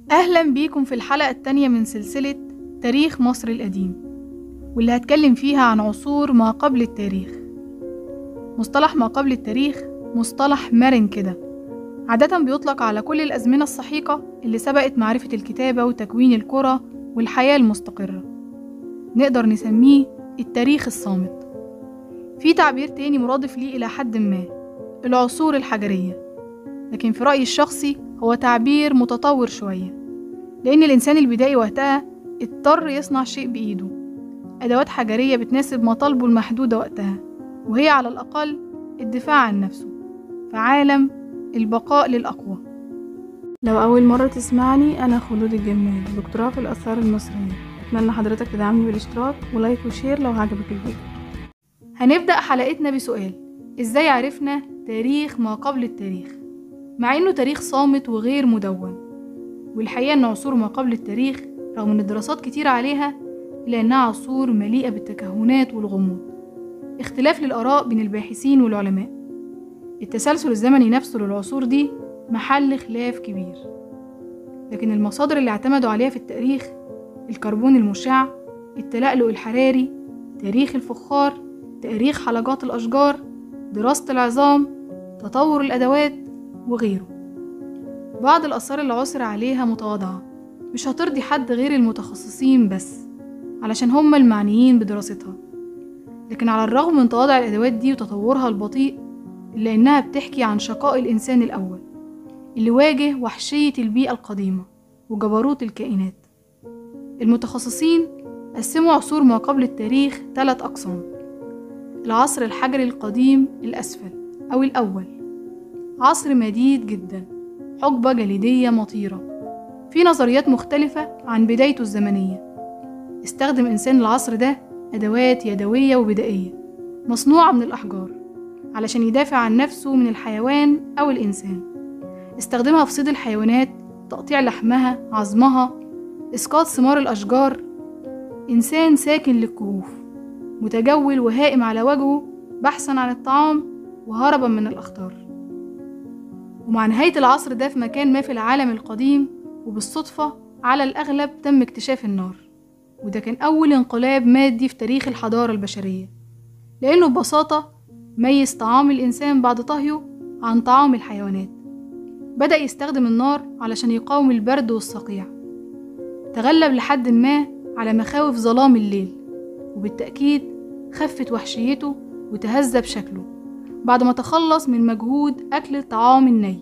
أهلا بيكم في الحلقة التانية من سلسلة تاريخ مصر القديم واللي هتكلم فيها عن عصور ما قبل التاريخ مصطلح ما قبل التاريخ مصطلح مرن كده عادة بيطلق على كل الأزمنة السحيقة اللي سبقت معرفة الكتابة وتكوين القرى والحياة المستقرة نقدر نسميه التاريخ الصامت في تعبير تاني مرادف ليه إلى حد ما العصور الحجرية لكن في رأيي الشخصي هو تعبير متطور شوية لأن الإنسان البدائي وقتها اضطر يصنع شيء بإيده أدوات حجرية بتناسب مطالبه المحدودة وقتها وهي على الأقل الدفاع عن نفسه في عالم البقاء للأقوى لو أول مرة تسمعني أنا خلود الجمال دكتوراه في الآثار المصرية أتمنى حضرتك تدعمني بالاشتراك ولايك وشير لو عجبك الفيديو هنبدأ حلقتنا بسؤال إزاي عرفنا تاريخ ما قبل التاريخ مع إنه تاريخ صامت وغير مدون والحقيقة إن عصور ما قبل التاريخ رغم إن الدراسات كتير عليها إلا إنها عصور مليئة بالتكهنات والغموض اختلاف للآراء بين الباحثين والعلماء التسلسل الزمني نفسه للعصور دي محل خلاف كبير لكن المصادر اللي اعتمدوا عليها في التاريخ الكربون المشع التلألؤ الحراري تاريخ الفخار تاريخ حلقات الأشجار دراسة العظام تطور الأدوات وغيره بعض الآثار اللي عثر عليها متواضعة مش هترضي حد غير المتخصصين بس علشان هم المعنيين بدراستها لكن على الرغم من تواضع الأدوات دي وتطورها البطيء إلا إنها بتحكي عن شقاء الإنسان الأول اللي واجه وحشية البيئة القديمة وجبروت الكائنات المتخصصين قسموا عصور ما قبل التاريخ ثلاث أقسام العصر الحجري القديم الأسفل أو الأول عصر مديد جدا حقبة جليدية مطيرة في نظريات مختلفة عن بدايته الزمنية استخدم إنسان العصر ده أدوات يدوية وبدائية مصنوعة من الأحجار علشان يدافع عن نفسه من الحيوان أو الإنسان استخدمها في صيد الحيوانات تقطيع لحمها عظمها إسقاط ثمار الأشجار إنسان ساكن للكهوف متجول وهائم على وجهه بحثا عن الطعام وهربا من الأخطار ومع نهاية العصر ده في مكان ما في العالم القديم وبالصدفة على الأغلب تم اكتشاف النار وده كان أول انقلاب مادي في تاريخ الحضارة البشرية لأنه ببساطة ميز طعام الإنسان بعد طهيه عن طعام الحيوانات بدأ يستخدم النار علشان يقاوم البرد والصقيع تغلب لحد ما على مخاوف ظلام الليل وبالتأكيد خفت وحشيته وتهذب شكله بعد ما تخلص من مجهود أكل الطعام الني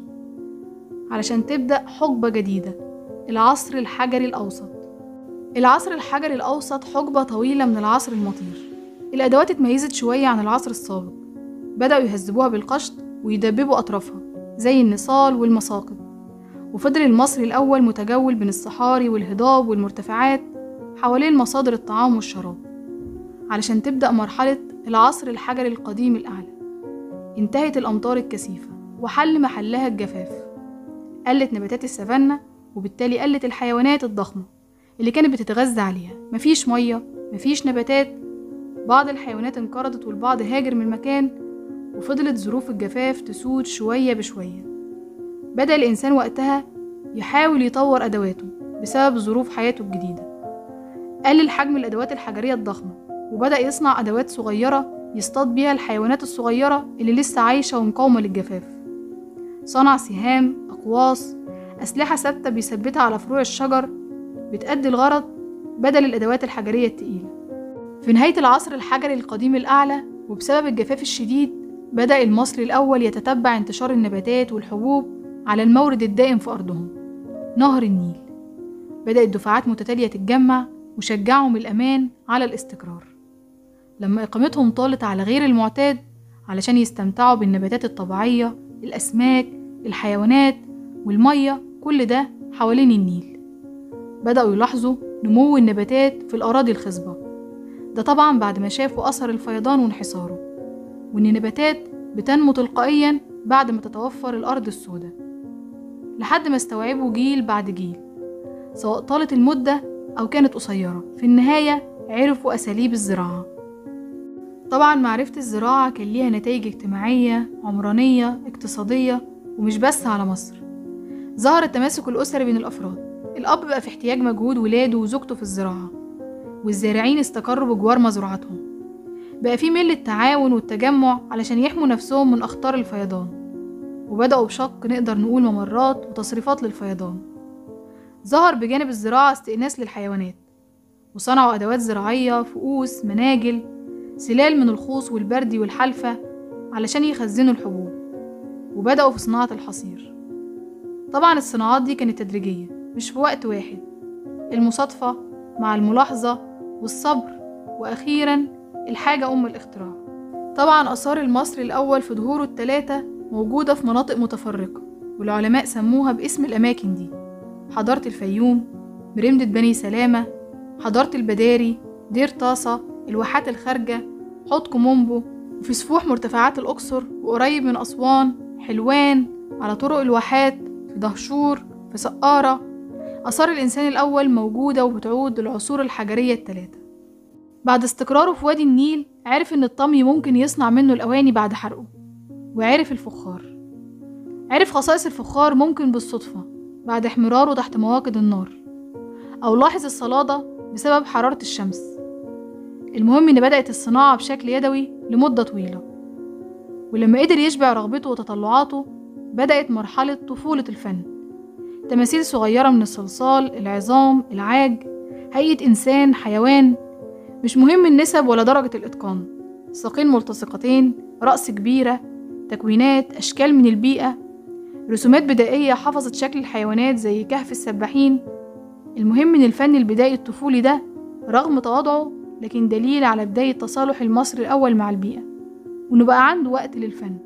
علشان تبدأ حقبة جديدة العصر الحجري الأوسط العصر الحجري الأوسط حقبة طويلة من العصر المطير الأدوات اتميزت شوية عن العصر السابق بدأوا يهذبوها بالقشط ويدببوا أطرافها زي النصال والمساقط وفضل المصري الأول متجول بين الصحاري والهضاب والمرتفعات حوالين مصادر الطعام والشراب علشان تبدأ مرحلة العصر الحجري القديم الأعلى انتهت الأمطار الكثيفة وحل محلها الجفاف قلت نباتات السافانا وبالتالي قلت الحيوانات الضخمة اللي كانت بتتغذى عليها مفيش مية مفيش نباتات بعض الحيوانات انقرضت والبعض هاجر من المكان وفضلت ظروف الجفاف تسود شوية بشوية بدأ الإنسان وقتها يحاول يطور أدواته بسبب ظروف حياته الجديدة قلل حجم الأدوات الحجرية الضخمة وبدأ يصنع أدوات صغيرة يصطاد بيها الحيوانات الصغيرة اللي لسه عايشة ومقاومة للجفاف صنع سهام أقواس أسلحة ثابتة بيثبتها على فروع الشجر بتأدي الغرض بدل الأدوات الحجرية التقيلة في نهاية العصر الحجري القديم الأعلى وبسبب الجفاف الشديد بدأ المصري الأول يتتبع انتشار النباتات والحبوب على المورد الدائم في أرضهم نهر النيل بدأت دفعات متتالية تتجمع وشجعهم الأمان على الاستقرار لما إقامتهم طالت على غير المعتاد علشان يستمتعوا بالنباتات الطبيعية الأسماك الحيوانات والمية كل ده حوالين النيل بدأوا يلاحظوا نمو النباتات في الأراضي الخصبة ده طبعا بعد ما شافوا أثر الفيضان وانحساره وإن النباتات بتنمو تلقائيا بعد ما تتوفر الأرض السوداء لحد ما استوعبوا جيل بعد جيل سواء طالت المدة أو كانت قصيرة في النهاية عرفوا أساليب الزراعة طبعا معرفة الزراعة كان ليها نتائج اجتماعية عمرانية اقتصادية ومش بس على مصر ظهر التماسك الأسري بين الأفراد الأب بقى في احتياج مجهود ولاده وزوجته في الزراعة والزارعين استقروا بجوار مزروعاتهم بقى في ميل للتعاون والتجمع علشان يحموا نفسهم من أخطار الفيضان وبدأوا بشق نقدر نقول ممرات وتصريفات للفيضان ظهر بجانب الزراعة استئناس للحيوانات وصنعوا أدوات زراعية فؤوس مناجل سلال من الخوص والبردي والحلفة علشان يخزنوا الحبوب وبدأوا في صناعة الحصير طبعا الصناعات دي كانت تدريجية مش في وقت واحد المصادفة مع الملاحظة والصبر وأخيرا الحاجة أم الاختراع طبعا آثار المصري الأول في ظهوره التلاتة موجودة في مناطق متفرقة والعلماء سموها باسم الأماكن دي حضارة الفيوم برمدة بني سلامة حضارة البداري دير طاسة الواحات الخارجة حوض كومومبو وفي سفوح مرتفعات الأقصر وقريب من أسوان حلوان على طرق الواحات في دهشور في سقارة آثار الإنسان الأول موجودة وبتعود للعصور الحجرية التلاتة بعد استقراره في وادي النيل عرف إن الطمي ممكن يصنع منه الأواني بعد حرقه وعرف الفخار عرف خصائص الفخار ممكن بالصدفة بعد احمراره تحت مواقد النار أو لاحظ الصلادة بسبب حرارة الشمس المهم إن بدأت الصناعة بشكل يدوي لمدة طويلة ولما قدر يشبع رغبته وتطلعاته بدأت مرحلة طفولة الفن تماثيل صغيرة من الصلصال العظام العاج هيئة إنسان حيوان مش مهم النسب ولا درجة الإتقان ساقين ملتصقتين رأس كبيرة تكوينات أشكال من البيئة رسومات بدائية حفظت شكل الحيوانات زي كهف السباحين المهم إن الفن البدائي الطفولي ده رغم تواضعه لكن دليل على بداية تصالح المصري الأول مع البيئة وإنه بقى عنده وقت للفن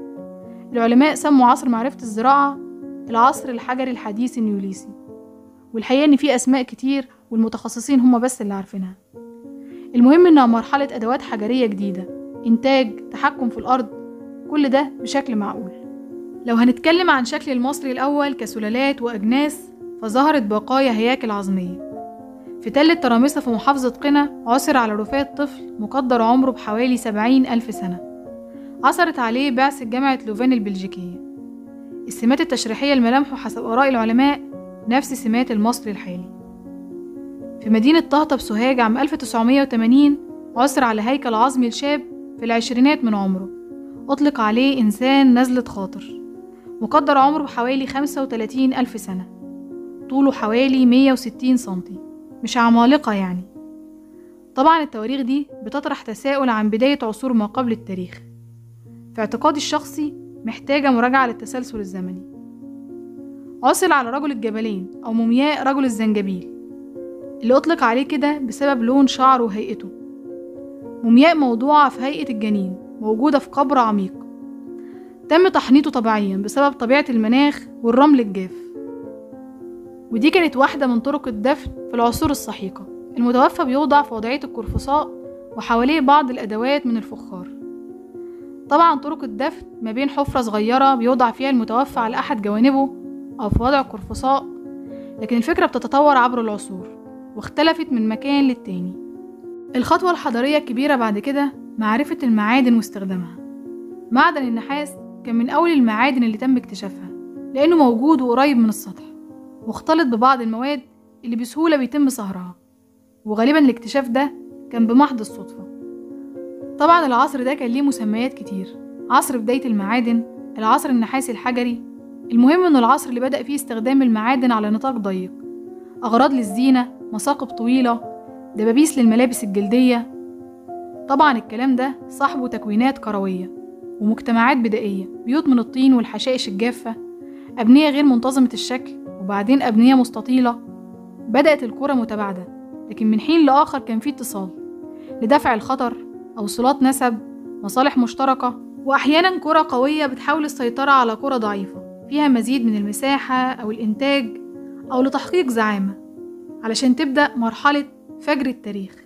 العلماء سموا عصر معرفة الزراعة العصر الحجري الحديث النيوليسي والحقيقة إن في أسماء كتير والمتخصصين هم بس اللي عارفينها المهم إنها مرحلة أدوات حجرية جديدة إنتاج تحكم في الأرض كل ده بشكل معقول لو هنتكلم عن شكل المصري الأول كسلالات وأجناس فظهرت بقايا هياكل عظمية في تل الترامسة في محافظة قنا عثر على رفات طفل مقدر عمره بحوالي سبعين ألف سنة عثرت عليه بعثة جامعة لوفان البلجيكية السمات التشريحية لملامحه حسب آراء العلماء نفس سمات المصري الحالي في مدينة طهطا بسوهاج عام 1980 عثر على هيكل عظمي لشاب في العشرينات من عمره أطلق عليه إنسان نزلة خاطر مقدر عمره بحوالي 35 ألف سنة طوله حوالي 160 سنتي مش عمالقة يعني طبعا التواريخ دي بتطرح تساؤل عن بداية عصور ما قبل التاريخ في اعتقادي الشخصي محتاجة مراجعة للتسلسل الزمني عثر على رجل الجبلين أو مومياء رجل الزنجبيل اللي أطلق عليه كده بسبب لون شعره وهيئته مومياء موضوعة في هيئة الجنين موجودة في قبر عميق تم تحنيطه طبيعيا بسبب طبيعة المناخ والرمل الجاف ودي كانت واحدة من طرق الدفن في العصور السحيقة المتوفى بيوضع في وضعية القرفصاء وحواليه بعض الأدوات من الفخار طبعا طرق الدفن ما بين حفرة صغيرة بيوضع فيها المتوفى على أحد جوانبه أو في وضع القرفصاء لكن الفكرة بتتطور عبر العصور واختلفت من مكان للتاني الخطوة الحضارية الكبيرة بعد كده معرفة المعادن واستخدامها معدن النحاس كان من أول المعادن اللي تم اكتشافها لأنه موجود وقريب من السطح واختلط ببعض المواد اللي بسهولة بيتم صهرها وغالبا الاكتشاف ده كان بمحض الصدفة طبعا العصر ده كان ليه مسميات كتير عصر بداية المعادن العصر النحاسي الحجري المهم انه العصر اللي بدأ فيه استخدام المعادن على نطاق ضيق أغراض للزينة مثاقب طويلة دبابيس للملابس الجلدية طبعا الكلام ده صاحبه تكوينات كروية ومجتمعات بدائية بيوت من الطين والحشائش الجافة أبنية غير منتظمة الشكل وبعدين أبنية مستطيلة بدأت القرى متباعدة لكن من حين لآخر كان في اتصال لدفع الخطر أوصلات نسب مصالح مشتركة وأحيانا قرى قوية بتحاول السيطرة على قرى ضعيفة فيها مزيد من المساحة أو الإنتاج أو لتحقيق زعامة علشان تبدأ مرحلة فجر التاريخ